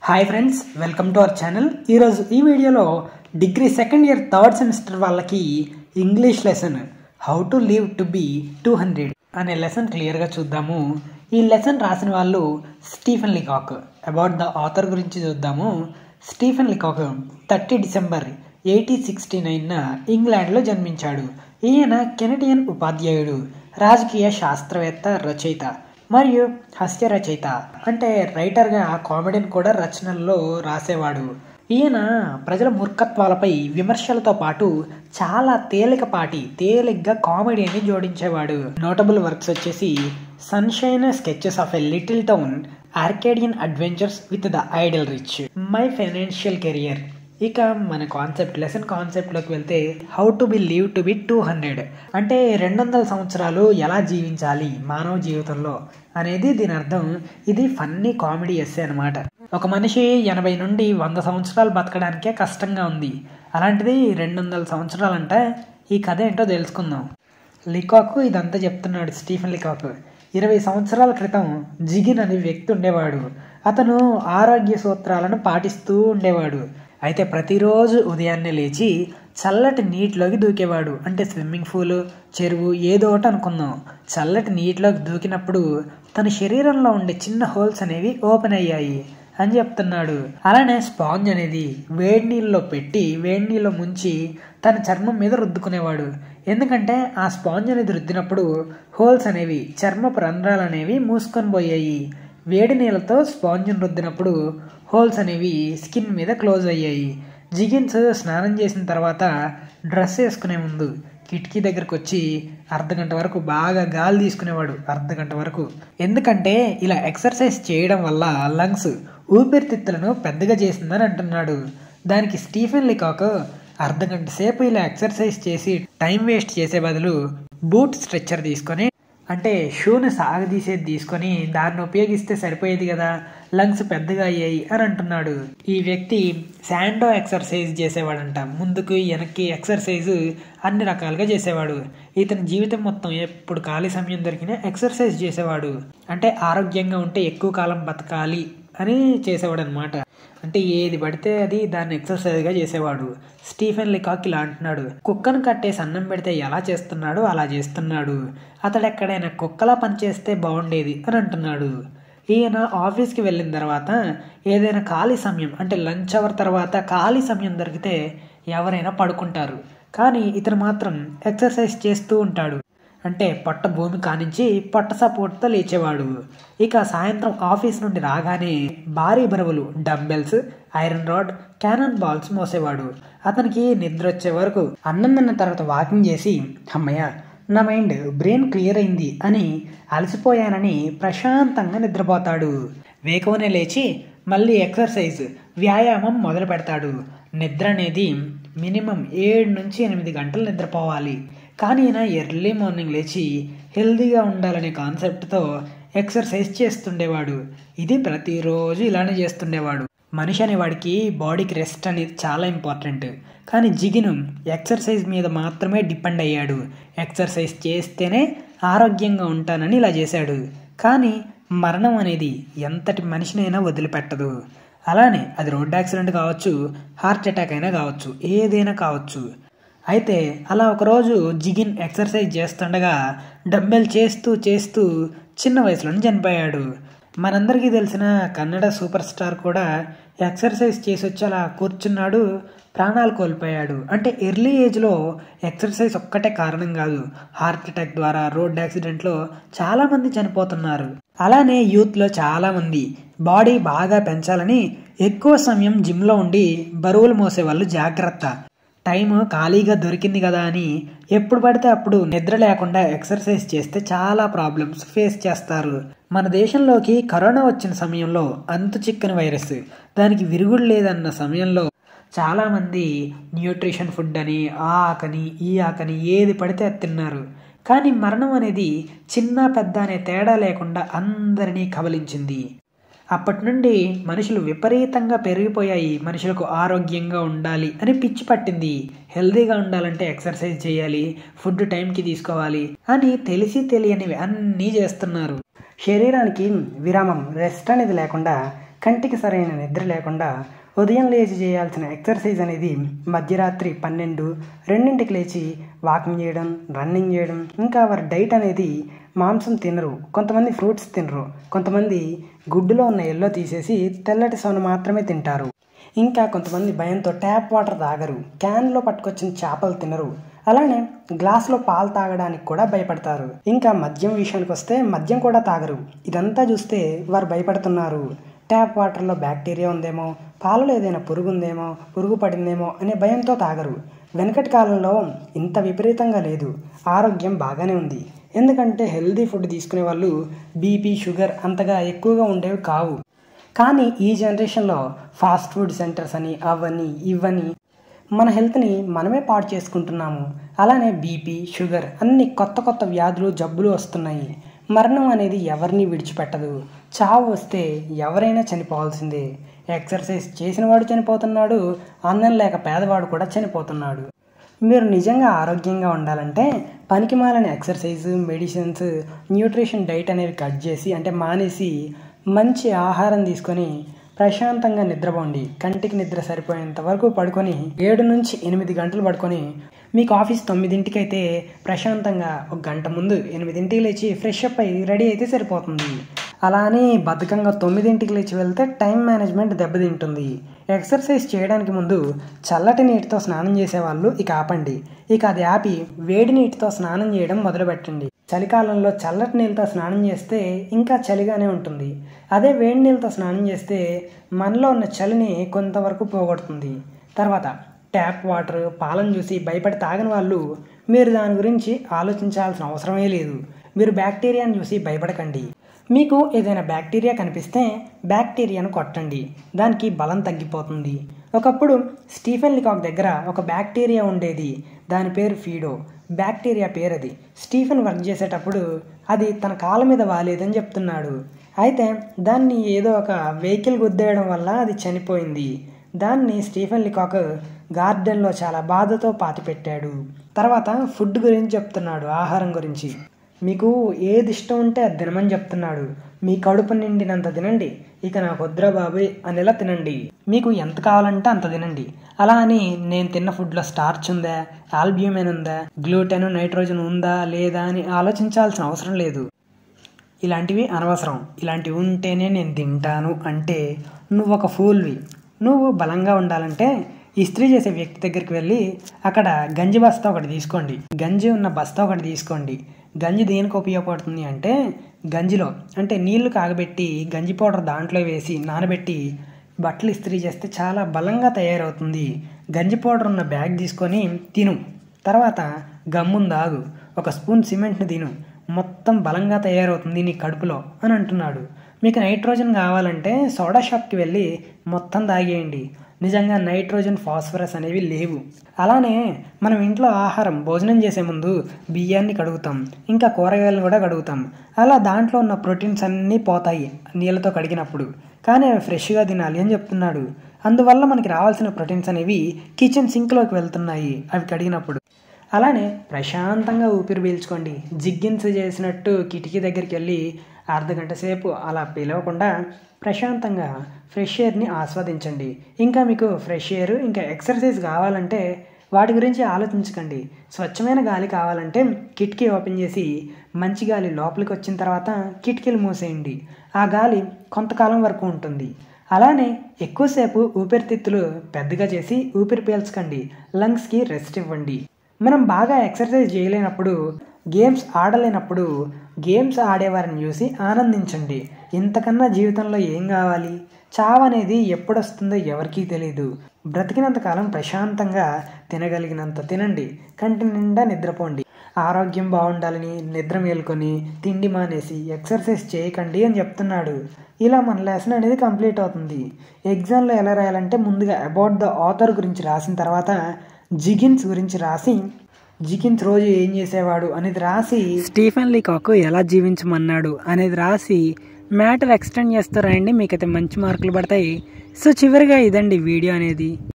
hi friends welcome to our channel ఈరోజు ఈ వీడియోలో degree second year third semester వాళ్ళకి English lesson how to live to be two hundred అనే lesson క్లియర్గా చూద్దాము ఈ లెసన్ రాసిన వాళ్ళు Stephen Leacock about the author గురించి చూద్దాము Stephen Leacock thirty December eighty sixty nine ఇంగ్లాండ్లో జన్మించాడు ఈయన కెనడియన్ ఉపాధ్యాయుడు రాజకీయ శాస్త్రవేత్త రచయిత మరియు హాస్య రచయిత అంటే రైటర్గా కామెడీని కూడా రచనల్లో రాసేవాడు ఈయన ప్రజల మూర్ఖత్వాలపై విమర్శలతో పాటు చాలా తేలికపాటి తేలిగ్గా కామెడీని జోడించేవాడు నోటబుల్ వర్క్స్ వచ్చేసి sunshine sketches of a little town Arcadian adventures with the idle rich my financial career ఇక మన కాన్సెప్ట్ లెసన్ కాన్సెప్ట్లోకి వెళ్తే how to be live to be two hundred అంటే రెండు వందల సంవత్సరాలు ఎలా జీవించాలి మానవ జీవితంలో అనేది దీని అర్థం ఇది ఫన్నీ కామెడీ ఎస్సే అనమాట ఒక మనిషి ఎనభై నుండి వంద సంవత్సరాలు బతకడానికే కష్టంగా ఉంది అలాంటిది రెండు వందల సంవత్సరాలంటే ఈ కథ ఏంటో తెలుసుకుందాం లికాకు ఇదంతా చెప్తున్నాడు స్టీఫెన్ లికాకు ఇరవై సంవత్సరాల క్రితం జిగిన్ అనే వ్యక్తి ఉండేవాడు అతను ఆరోగ్య సూత్రాలను పాటిస్తూ ఉండేవాడు అయితే ప్రతిరోజు ఉదయాన్నే లేచి చల్లటి నీటిలోకి దూకేవాడు అంటే స్విమ్మింగ్ పూల్ చెరువు ఏదో ఒకటి అనుకుందాం చల్లటి నీటిలోకి దూకినప్పుడు తన శరీరంలో ఉండే చిన్న హోల్స్ అనేవి ఓపెన్ అయ్యాయి అని చెప్తున్నాడు అలానే స్పాంజ్ అనేది వేడి నీళ్ళలో పెట్టి వేడి నీళ్ళలో ముంచి తన చర్మం మీద రుద్దుకునేవాడు ఎందుకంటే ఆ స్పాంజ్ అనేది రుద్దినప్పుడు హోల్స్ అనేవి చర్మపు రంధ్రాలు అనేవి మూసుకొని పోయాయి వేడి నీళ్ళతో స్పాంజ్ని రుద్దినప్పుడు హోల్స్ అనేవి స్కిన్ మీద క్లోజ్ అయ్యాయి జిగిన్స్ స్నానం చేసిన తర్వాత డ్రెస్ వేసుకునే ముందు కిటికీ దగ్గరకు వచ్చి అర్ధగంట వరకు బాగా గాలి తీసుకునేవాడు అర్ధగంట వరకు ఎందుకంటే ఇలా ఎక్సర్సైజ్ చేయడం వల్ల లంగ్స్ ఊపిరితిత్తులను పెద్దగా చేసిందని అంటున్నాడు దానికి స్టీఫెన్ లికాక్ అర్ధగంట సేపు ఇలా ఎక్సర్సైజ్ చేసి టైం వేస్ట్ చేసే బదులు బూట్ స్ట్రెచ్చర్ తీసుకొని అంటే షూని సాగదీసేది తీసుకొని దాన్ని ఉపయోగిస్తే సరిపోయేది కదా లంగ్స్ పెద్దగా అయ్యాయి అని అంటున్నాడు ఈ వ్యక్తి శాండో ఎక్సర్సైజ్ చేసేవాడంట ముందుకు వెనక్కి ఎక్సర్సైజ్ అన్ని రకాలుగా చేసేవాడు ఇతని జీవితం మొత్తం ఎప్పుడు ఖాళీ సమయం దొరికినా ఎక్సర్సైజ్ చేసేవాడు అంటే ఆరోగ్యంగా ఉంటే ఎక్కువ కాలం బతకాలి అని చేసేవాడు అనమాట అంటే ఏది పడితే అది దాన్ని ఎక్సర్సైజ్గా చేసేవాడు స్టీఫెన్ లికాక్ ఇలా అంటున్నాడు కుక్కను కట్టేసి అన్నం పెడితే ఎలా చేస్తున్నాడో అలా చేస్తున్నాడు అతడు ఎక్కడైనా కుక్కలా పనిచేస్తే బాగుండేది అని అంటున్నాడు ఈయన ఆఫీస్కి వెళ్ళిన తర్వాత ఏదైనా ఖాళీ సమయం అంటే లంచ్ అవర్ తర్వాత ఖాళీ సమయం దొరికితే ఎవరైనా పడుకుంటారు కానీ ఇతను మాత్రం ఎక్సర్సైజ్ చేస్తూ ఉంటాడు అంటే పొట్ట భూమి కానించి పొట్ట సపోర్ట్తో లేచేవాడు ఇక సాయంత్రం ఆఫీస్ నుండి రాగానే భారీ బరువులు dumbbells iron rod cannon balls మోసేవాడు అతనికి నిద్ర వచ్చే వరకు అన్నం తిన్న తర్వాత వాకింగ్ చేసి అమ్మయ్య నా మైండ్ బ్రెయిన్ క్లియర్ అయింది అని అలసిపోయానని ప్రశాంతంగా నిద్రపోతాడు వేకువనే లేచి మళ్ళీ ఎక్సర్సైజ్ వ్యాయామం మొదలు పెడతాడు నిద్ర అనేది మినిమం ఏడు నుంచి ఎనిమిది గంటలు నిద్రపోవాలి కానీ ఈయన ఎర్లీ మార్నింగ్ లేచి హెల్దీగా ఉండాలనే కాన్సెప్ట్తో ఎక్సర్సైజ్ చేస్తుండేవాడు ఇది ప్రతిరోజు ఇలానే చేస్తుండేవాడు మనిషి అనేవాడికి బాడీకి రెస్ట్ అనేది చాలా ఇంపార్టెంట్ కానీ జిగిను ఎక్సర్సైజ్ మీద మాత్రమే డిపెండ్ అయ్యాడు ఎక్సర్సైజ్ చేస్తేనే ఆరోగ్యంగా ఉంటానని ఇలా చేశాడు కానీ మరణం అనేది ఎంతటి మనిషినైనా వదిలిపెట్టదు అలానే అది రోడ్ యాక్సిడెంట్ కావచ్చు హార్ట్ అటాక్ అయినా కావచ్చు ఏదైనా కావచ్చు అయితే అలా ఒకరోజు జిగిన్ ఎక్సర్సైజ్ చేస్తుండగా డంబెల్ చేస్తూ చేస్తూ చిన్న వయసులోనే చనిపోయాడు మనందరికీ తెలిసిన కన్నడ సూపర్ స్టార్ కూడా ఎక్సర్సైజ్ చేసి వచ్చి అలా కూర్చున్నాడు ప్రాణాలు కోల్పోయాడు అంటే ఎర్లీ ఏజ్లో ఎక్సర్సైజ్ ఒక్కటే కారణం కాదు హార్ట్ అటాక్ ద్వారా రోడ్ యాక్సిడెంట్లో చాలామంది చనిపోతున్నారు అలానే యూత్లో చాలామంది బాడీ బాగా పెంచాలని ఎక్కువ సమయం జిమ్లో ఉండి బరువులు మోసే వాళ్ళు జాగ్రత్త టైం ఖాళీగా దొరికింది కదా అని ఎప్పుడు పడితే అప్పుడు నిద్ర లేకుండా ఎక్సర్సైజ్ చేస్తే చాలా ప్రాబ్లమ్స్ ఫేస్ చేస్తారు మన దేశంలోకి కరోనా వచ్చిన సమయంలో అంతు చిక్కని వైరస్ దానికి విరుగుడు లేదన్న సమయంలో చాలామంది న్యూట్రిషన్ ఫుడ్ అని ఆ ఆకని ఈ ఆకని ఏది పడితే అది తిన్నారు కానీ మరణం అనేది చిన్న పెద్ద అనే తేడా లేకుండా అందరినీ కబలించింది అప్పటి నుండి మనుషులు విపరీతంగా పెరిగిపోయాయి మనుషులకు ఆరోగ్యంగా ఉండాలి అని పిచ్చి పట్టింది హెల్దీగా ఉండాలంటే ఎక్సర్సైజ్ చేయాలి ఫుడ్ టైంకి తీసుకోవాలి అని తెలిసి తెలియనివి అన్నీ చేస్తున్నారు శరీరానికి విరామం రెస్ట్ అనేది లేకుండా కంటికి సరైన నిద్ర లేకుండా ఉదయం లేచి చేయాల్సిన ఎక్సర్సైజ్ అనేది మధ్యరాత్రి పన్నెండు రెండింటికి లేచి వాకింగ్ చేయడం రన్నింగ్ చేయడం ఇంకా వారి డైట్ అనేది మాంసం తినరు కొంతమంది ఫ్రూట్స్ తినరు కొంతమంది గుడ్డులో ఉన్న ఎల్లో తీసేసి తెల్లటి సొన మాత్రమే తింటారు ఇంకా కొంతమంది భయంతో ట్యాప్ వాటర్ తాగరు క్యాన్లో పట్టుకొచ్చిన చేపలు తినరు అలానే గ్లాసులో పాలు తాగడానికి కూడా భయపడతారు ఇంకా మద్యం విషయానికి వస్తే మద్యం కూడా తాగరు ఇదంతా చూస్తే వారు భయపడుతున్నారు ట్యాప్ వాటర్లో బ్యాక్టీరియా ఉందేమో పాలలో ఏదైనా పురుగు ఉందేమో పురుగు పడిందేమో అనే భయంతో తాగరు వెనకటి కాలంలో ఇంత విపరీతంగా లేదు ఆరోగ్యం బాగానే ఉంది ఎందుకంటే హెల్దీ ఫుడ్ తీసుకునే వాళ్ళు బీపీ షుగర్ అంతగా ఎక్కువగా ఉండేవి కావు కానీ ఈ జనరేషన్లో ఫాస్ట్ ఫుడ్ సెంటర్స్ అని అవని ఇవని మన హెల్త్ని మనమే పాడు చేసుకుంటున్నాము అలానే బీపీ షుగర్ అన్ని కొత్త కొత్త వ్యాధులు జబ్బులు వస్తున్నాయి మరణం అనేది ఎవరిని విడిచిపెట్టదు చావు వస్తే ఎవరైనా చనిపోవాల్సిందే ఎక్సర్సైజ్ చేసిన వాడు చనిపోతున్నాడు అన్నం లేక పేదవాడు కూడా చనిపోతున్నాడు మీరు నిజంగా ఆరోగ్యంగా ఉండాలంటే పనికిమాలని ఎక్సర్సైజ్ మెడిసిన్స్ న్యూట్రిషన్ డైట్ అనేవి కట్ చేసి అంటే మానేసి మంచి ఆహారం తీసుకొని ప్రశాంతంగా నిద్రపోండి కంటికి నిద్ర సరిపోయేంత వరకు పడుకొని ఏడు నుంచి ఎనిమిది గంటలు పడుకొని మీకు ఆఫీస్ తొమ్మిదింటికి అయితే ప్రశాంతంగా ఒక గంట ముందు ఎనిమిదింటికి లేచి ఫ్రెష్ అప్ అయ్యి రెడీ అయితే సరిపోతుంది అలా అని బద్ధకంగా తొమ్మిదింటికి లేచి వెళ్తే టైం మేనేజ్మెంట్ దెబ్బతింటుంది ఎక్సర్సైజ్ చేయడానికి ముందు చల్లటి నీటితో స్నానం చేసేవాళ్ళు ఇక ఆపండి ఇక అది ఆపి వేడి నీటితో స్నానం చేయడం మొదలుపెట్టండి చలికాలంలో చల్లటి నీళ్ళతో స్నానం చేస్తే ఇంకా చలిగానే ఉంటుంది అదే వేడి నీళ్ళతో స్నానం చేస్తే మనలో ఉన్న చలిని కొంతవరకు పోగొడుతుంది తర్వాత ట్యాప్ వాటర్ పాలను చూసి భయపడి తాగని వాళ్ళు మీరు దాని గురించి ఆలోచించాల్సిన అవసరమే లేదు మీరు బ్యాక్టీరియాను చూసి భయపడకండి మీకు ఏదైనా బ్యాక్టీరియా కనిపిస్తే బ్యాక్టీరియాను కొట్టండి దానికి బలం తగ్గిపోతుంది ఒకప్పుడు స్టీఫెన్ లికాక్ దగ్గర ఒక బ్యాక్టీరియా ఉండేది దాని పేరు ఫీడో బ్యాక్టీరియా పేరు అది స్టీఫెన్ వర్క్ చేసేటప్పుడు అది తన కాళ్ళ మీద వాలేదని చెప్తున్నాడు అయితే దాన్ని ఏదో ఒక వెహికల్ గుద్దేయడం వల్ల అది చనిపోయింది దాన్ని స్టీఫెన్ లికాక్ గార్డెన్లో చాలా బాధతో పాతిపెట్టాడు తర్వాత ఫుడ్ గురించి చెప్తున్నాడు ఆహారం గురించి మీకు ఏది ఇష్టం ఉంటే అది తినమని చెప్తున్నాడు మీ కడుపు నిండినంత తినండి ఇక నాకు వద్దురా బాబు అనేలా తినండి మీకు ఎంత కావాలంటే అంత తినండి అలా అని నేను తిన్న ఫుడ్లో స్టార్చ్ ఉందా ఆల్బ్యూమెన్ ఉందా గ్లూటెన్ నైట్రోజన్ ఉందా లేదా అని ఆలోచించాల్సిన అవసరం లేదు ఇలాంటివి అనవసరం ఇలాంటివి ఉంటేనే నేను తింటాను అంటే నువ్వు ఒక ఫూల్వి నువ్వు బలంగా ఉండాలంటే ఇస్త్రీ చేసే వ్యక్తి దగ్గరికి వెళ్ళి అక్కడ గంజి బస్తా ఒకటి తీసుకోండి గంజి ఉన్న బస్తా ఒకటి తీసుకోండి గంజి దేనికి ఉపయోగపడుతుంది అంటే గంజిలో అంటే నీళ్లు కాగబెట్టి గంజి పౌడర్ దాంట్లో వేసి నానబెట్టి బట్టలు ఇస్త్రీ చేస్తే చాలా బలంగా తయారవుతుంది గంజి పౌడర్ ఉన్న బ్యాగ్ తీసుకొని తిను తర్వాత గమ్మును దాగు ఒక స్పూన్ సిమెంట్ని తిను మొత్తం బలంగా తయారవుతుంది నీ కడుపులో అని అంటున్నాడు మీకు నైట్రోజన్ కావాలంటే సోడా షాప్కి వెళ్ళి మొత్తం తాగేయండి నిజంగా నైట్రోజన్ ఫాస్ఫరస్ అనేవి లేవు అలానే మనం ఇంట్లో ఆహారం భోజనం చేసే ముందు బియ్యాన్ని కడుగుతాం ఇంకా కూరగాయలను కూడా కడుగుతాం అలా దాంట్లో ఉన్న ప్రోటీన్స్ అన్నీ పోతాయి నీళ్ళతో కడిగినప్పుడు కానీ అవి ఫ్రెష్గా తినాలి అని చెప్తున్నాడు అందువల్ల మనకి రావాల్సిన ప్రోటీన్స్ అనేవి కిచెన్ సింక్లోకి వెళ్తున్నాయి అవి కడిగినప్పుడు అలానే ప్రశాంతంగా ఊపిరి పీల్చుకోండి జిగ్గిన్స్ చేసినట్టు కిటికీ దగ్గరికి వెళ్ళి అర్ధ గంట సేపు అలా పిలవకుండా ప్రశాంతంగా ఫ్రెష్ ఎయిర్ని ఆస్వాదించండి ఇంకా మీకు ఫ్రెష్ ఎయిర్ ఇంకా ఎక్సర్సైజ్ కావాలంటే వాటి గురించి ఆలోచించకండి స్వచ్ఛమైన గాలి కావాలంటే కిటికీ ఓపెన్ చేసి మంచి గాలి లోపలికి వచ్చిన తర్వాత కిటికీలు మూసేయండి ఆ గాలి కొంతకాలం వరకు ఉంటుంది అలానే ఎక్కువసేపు ఊపిరితిత్తులు పెద్దగా చేసి ఊపిరి పీల్చకండి లంగ్స్కి రెస్ట్ ఇవ్వండి మనం బాగా ఎక్సర్సైజ్ చేయలేనప్పుడు గేమ్స్ ఆడలేనప్పుడు గేమ్స్ ఆడేవారిని చూసి ఆనందించండి ఇంతకన్నా జీవితంలో ఏం కావాలి చావు అనేది ఎప్పుడు వస్తుందో ఎవరికీ తెలియదు బ్రతికినంత కాలం ప్రశాంతంగా తినగలిగినంత తినండి కంటి నిండా నిద్రపోండి ఆరోగ్యం బాగుండాలని నిద్ర మేల్కొని తిండి మానేసి ఎక్సర్సైజ్ చేయకండి అని చెప్తున్నాడు ఇలా మన లెసన్ అనేది కంప్లీట్ అవుతుంది ఎగ్జామ్లో ఎలా రాయాలంటే ముందుగా అబౌట్ ద ఆథర్ గురించి రాసిన తర్వాత జిగిన్స్ గురించి రాసి జిగిన్స్ రోజు ఏం చేసేవాడు అనేది రాసి స్టీఫెన్ లీకాక్ ఎలా జీవించమన్నాడు అనేది రాసి మ్యాటర్ ఎక్స్టెండ్ చేస్తారా అండి మీకైతే మంచి మార్కులు పడతాయి సో చివరిగా ఇదండి వీడియో అనేది